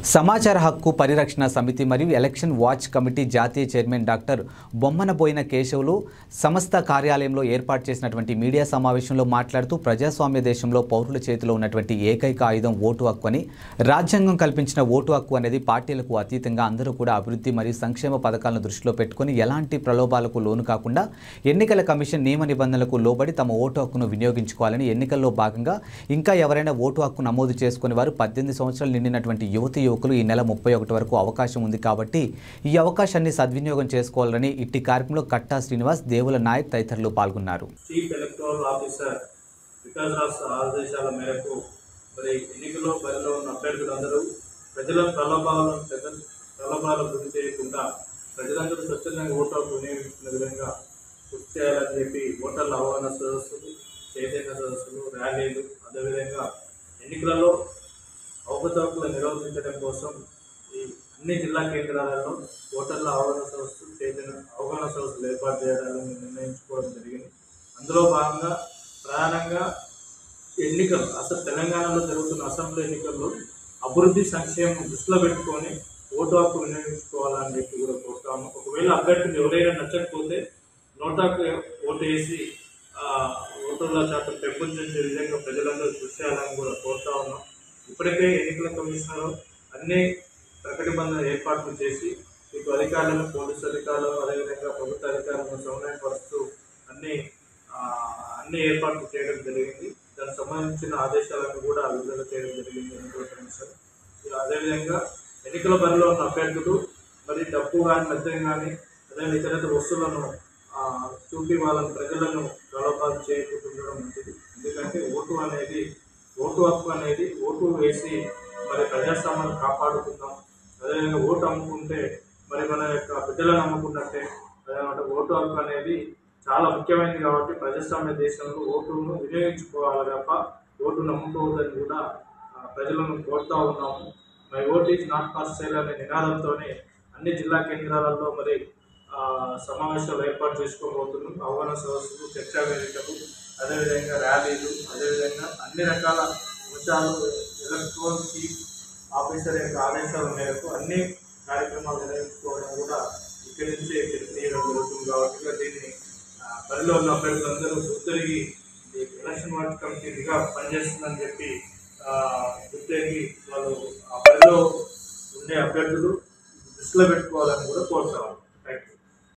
సమాచార హక్కు పరిరక్షణ సమితి మరియు ఎలక్షన్ వాచ్ కమిటీ జాతీయ చైర్మన్ డాక్టర్ బొమ్మనబోయిన కేశవులు సంస్థ కార్యాలయంలో ఏర్పాటు చేసినటువంటి మీడియా సమావేశంలో మాట్లాడుతూ ప్రజాస్వామ్య దేశంలో పౌరుల చేతిలో ఉన్నటువంటి ఏకైక ఆయుధం ఓటు హక్కు అని రాజ్యాంగం కల్పించిన ఓటు హక్కు అనేది పార్టీలకు అతీతంగా అందరూ కూడా అభివృద్ధి మరియు సంక్షేమ పథకాలను దృష్టిలో పెట్టుకొని ఎలాంటి ప్రలోభాలకు లోను కాకుండా ఎన్నికల కమిషన్ నియమ నిబంధనలకు లోబడి తమ ఓటు హక్కును వినియోగించుకోవాలని ఎన్నికల్లో భాగంగా ఇంకా ఎవరైనా ఓటు హక్కు నమోదు చేసుకుని వారు పద్దెనిమిది సంవత్సరాలు నిండినటువంటి యువతి యువకులు ఈ నెల ముప్పై ఒకటి వరకు అవకాశం ఉంది కాబట్టి ఈ అవకాశాన్ని సద్వినియోగం చేసుకోవాలని ఇట్టి కార్యక్రమంలో కట్టా శ్రీనివాస్ దేవుల నాయక్ తదితరులు పాల్గొన్నారు చీఫ్ ఎలక్టోరల్ ఆఫీసర్ వికాస్ రాష్ట్ర ఆదేశాల మేరకు మరి ఎన్నికల్లో బరిలో ఉన్న అభ్యర్థులందరూ ప్రజల ప్రలోభాలను ప్రజల ప్రలోభాలకు గురి చేయకుండా ప్రజలందరూ స్వచ్ఛందంగా ఓటు హక్కు వినియోగించుకునే విధంగా కృషి చేయాలని చెప్పి ఓటర్ల అవగాహన సదస్సులు చైతన్య సదస్సులు ర్యాలీలు అదేవిధంగా ఎన్నికలలో అవకతవకలు నిరోధించడం కోసం ఈ అన్ని జిల్లా కేంద్రాలలో ఓటర్ల అవగాహన సదస్సు చైతన్య అవగాహన సదస్సులు ఏర్పాటు చేయాలని నిర్ణయించుకోవడం జరిగింది అందులో భాగంగా ప్రధానంగా ఎన్నికలు అసలు తెలంగాణలో జరుగుతున్న అసెంబ్లీ ఎన్నికల్లో అభివృద్ధి సంక్షేమం దృష్టిలో పెట్టుకొని ఓటు హక్కు వినియోగించుకోవాలని చెప్పి కూడా కోరుతాము ఒకవేళ అభ్యర్థులు ఎవరైనా నచ్చకపోతే నోటాకు ఓటు వేసి ఆ, ఓటర్ల శాతం పెంపొందించే విధంగా ప్రజలందరూ కృషి చేయాలని కూడా కోరుతా ఉన్నాం ఇప్పటికే ఎన్నికల కమిషనర్ అన్ని ప్రకటబంధన ఏర్పాట్లు చేసి మీకు అధికారులను పోలీసు అధికారులు అదేవిధంగా ప్రభుత్వ అధికారులను సమన్వయపరుస్తూ అన్ని ఆ, అన్ని ఏర్పాట్లు చేయడం జరిగింది దానికి సంబంధించిన ఆదేశాలను కూడా విడుదల చేయడం జరిగింది ఎన్నికల కమిషన్ ఇక అదేవిధంగా ఎన్నికల బరిలో ఉన్న అభ్యర్థులు మరి డబ్బు కానీ మద్యం కానీ అదే ఇతర వస్తువులను ఆ, చూపి వాళ్ళని ప్రజలను ప్రలోభాలు చేయకుండా ఉండడం మంచిది ఎందుకంటే ఓటు అనేది ఓటు హక్కు అనేది ఓటు వేసి మరి ప్రజాస్వామ్యాన్ని కాపాడుకుందాం అదేవిధంగా ఓటు అమ్ముకుంటే మరి మన యొక్క బిడ్డలను అమ్ముకున్నట్టే అదేమంటే ఓటు హక్కు అనేది చాలా ముఖ్యమైనది కాబట్టి ప్రజాస్వామ్య దేశంలో ఓటును వినియోగించుకోవాలి తప్ప ఓటు నమ్ముకోవద్దని కూడా ఆ, ప్రజలను కోరుతా ఉన్నాము మై ఓట్ ఈజ్ నాట్ ఫాస్ట్ సేల్ అనే నినాదంతోనే అన్ని జిల్లా కేంద్రాలలో మరి ఆ, సమావేశాలు ఏర్పాటు చేసుకోబోతున్నాం అవగాహన సదస్సులు చర్చా వేదికలు అదేవిధంగా ర్యాలీలు అదేవిధంగా అన్ని రకాల అంశాలు ఎలక్ట్రానిక్ చీఫ్ ఆఫీసర్ యొక్క ఆదేశాల మేరకు అన్ని కార్యక్రమాలు నిర్వహించుకోవడం కూడా ఇక్కడి నుంచే తెలియజేయడం జరుగుతుంది కాబట్టి దీన్ని ఆ, బరిలో ఉన్న అభ్యర్థులందరూ గుర్తెరిగి ఈ ఎలక్షన్ వార్డ్ కమిటీగా పనిచేస్తుందని చెప్పి ఆ, గుర్తెరిగి వాళ్ళు ఆ బరిలో ఉండే అభ్యర్థులు దృష్టిలో పెట్టుకోవాలని కూడా కోరుతాము